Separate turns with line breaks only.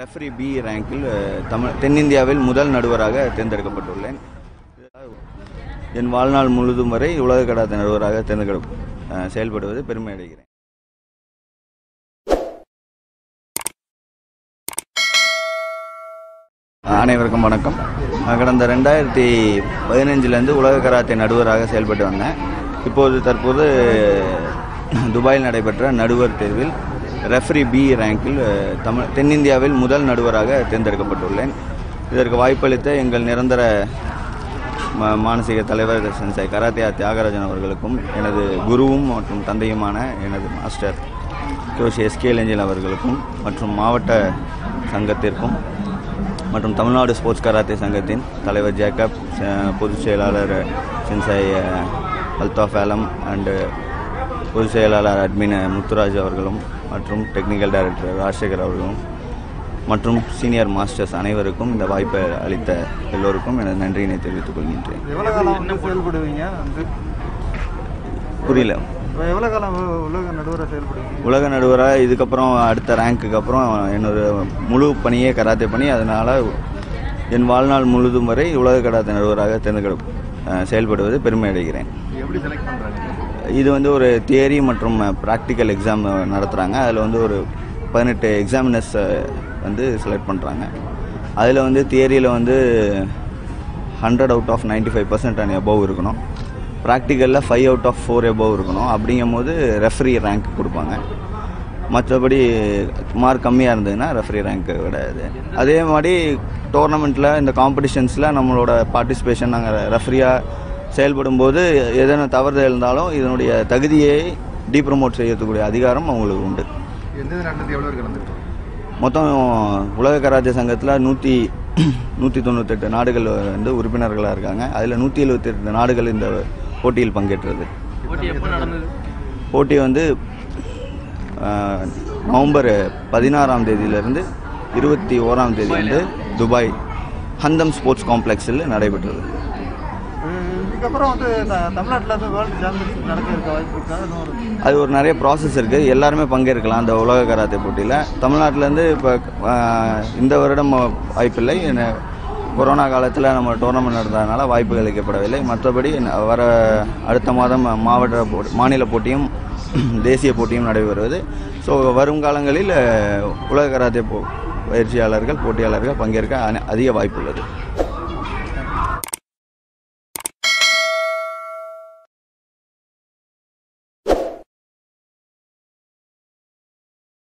referee B ரேங்கில் Tamil தென்னிந்தியாவில் முதல் நடுவராக தேர்ந்தெடுக்கப்பட்டுள்ளேன் என் வாழ்நாள் முழுதும் வரை உலக கடாத்த நடுவராக தேர்ந்தெடு அஹ், செயல்படுவது பெருமை அடைகிறேன் அனைவருக்கும் வணக்கம் நான் கடந்த ரெண்டாயிரத்தி பதினஞ்சுலேருந்து உலக கராத்தே நடுவராக செயல்பட்டு வந்தேன் இப்போது தற்போது துபாயில் நடைபெற்ற நடுவர் தேர்வில் ரெஃபரி பி ரேங்கில் அஹ், தமிழ் தென்னிந்தியாவில் முதல் நடுவராக தேர்ந்தெடுக்கப்பட்டுள்ளேன் இதற்கு வாய்ப்பளித்த எங்கள் நிரந்தர ம- மானசீக தலைவர் சென்சை கராத்தே தியாகராஜன் அவர்களுக்கும் எனது குருவும் மற்றும் தந்தையுமான எனது மாஸ்டர் கோஷ் எஸ்கே இளஞ்சல் அவர்களுக்கும் மற்றும் மாவட்ட சங்கத்திற்கும் மற்றும் தமிழ்நாடு ஸ்போர்ட்ஸ் கராத்தே சங்கத்தின் தலைவர் ஜேக்கப் ச- பொதுச் செயலாளர் சென்சை அஹ், அல்தாஃப் ஆலம் அண்டு பொதுச் செயலாளர் அட்மின் முத்துராஜ் அவர்களும் மற்றும் டெக்னிக்கல் டைரக்டர் ராஜசேகர் அவர்களும் மற்றும் சீனியர் மாஸ்டர்ஸ் அனைவருக்கும் இந்த வாய்ப்பை அளித்த எல்லோருக்கும் எனது நன்றியினை தெரிவித்துக் கொள்கின்றேன்
எவ்வளோ காலம் வந்து செயல்படுவீங்க வந்து
புரியல
இப்போ எவ்வளோ காலம் உ- உலக நடுவராக செயல்படுவீங்க
உலக நடுவராக இதுக்கப்புறம் அடுத்த ரேங்க்குக்கு அப்புறம் என்னோட முழு பணியே கராத்தே பண்ணி அதனால் என் வாழ்நாள் முழுதும் வரை உலக கராத்தே நடுவராக தேர்ந்தெடு அஹ், செயல்படுவது பெருமை அடைகிறேன்
எப்படி செலக்ட் பண்ணுறாங்க
இது வந்து ஒரு தியரி மற்றும் ப்ராக்டிக்கல் எக்ஸாம் நடத்துகிறாங்க அதில் வந்து ஒரு பதினெட்டு எக்ஸாமினர்ஸ் வந்து செலக்ட் பண்ணுறாங்க அதில் வந்து தியரியில் வந்து hundred out of 95% five percent and above இருக்கணும் ப்ராக்டிக்கலில் five out of four above இருக்கணும் அப்படிங்கும்போது ரெஃபரி ரேங்க் கொடுப்பாங்க மற்றபடி மார்க் கம்மியாக இருந்ததுன்னா ரெஃபரி ரேங்க்கை விட இது அதே மாதிரி டோர்னமெண்ட்டில் இந்த காம்படிஷன்ஸில் நம்மளோட பார்ட்டிசிபேஷன் நாங்கள் ரெஃபரியாக செயல்படும் போது எதனா தவறுதல் இருந்தாலும் இதனுடைய தகுதியை டீப்ரமோட் செய்யக்கூடிய அதிகாரம் அவங்களுக்கு உண்டு
எந்தெந்த நாட்டில் எவ்வளோ பேர் கலந்துருக்கோம்
மொத்தம் உலக கராத்தே சங்கத்தில் நூற்றி நூற்றி தொண்ணூத்தெட்டு நாடுகள் வந்து உறுப்பினர்களாக இருக்காங்க அதில் நூற்றி எழுபத்தெட்டு நாடுகள் இந்த போட்டியில் பங்கேற்றது
போட்டி எப்போ நடந்தது
போட்டி வந்து ஆஹ், நவம்பர் பதினாறாம் தேதியிலிருந்து இருபத்தி ஓராம் தேதி வந்து துபாய் ஹந்தம் ஸ்போர்ட்ஸ் காம்ப்ளெக்ஸில் நடைபெற்றது
இதுக்கப்புறம் வந்து த- தமிழ்நாட்டில் வந்து வேர்ல்டு சாம்பியன்ஷிப் நடக்க இருக்க வாய்ப்பு இருக்கா இன்னும் ஒரு
அது ஒரு நிறைய ப்ராசஸ் இருக்குது எல்லாருமே பங்கேற்கலாம் அந்த உலக கராத்தே போட்டியில் தமிழ்நாட்டிலேருந்து இப்போ இந்த வருடம் வாய்ப்பில்லை என்ன- கொரோனா காலத்தில் நம்ம டோர்னமெண்ட் நடந்ததுனால வாய்ப்பு அளிக்கப்படவில்லை மற்றபடி ந- வர அடுத்த மாதம் மாவட்ட போ மாநில போட்டியும் தேசிய போட்டியும் நடைபெறுவது ஸோ வரும் காலங்களில் உலக கராத்தே போ பயிற்சியாளர்கள் போட்டியாளர்கள் பங்கேற்க அன- அதிக வாய்ப்பு உள்ளது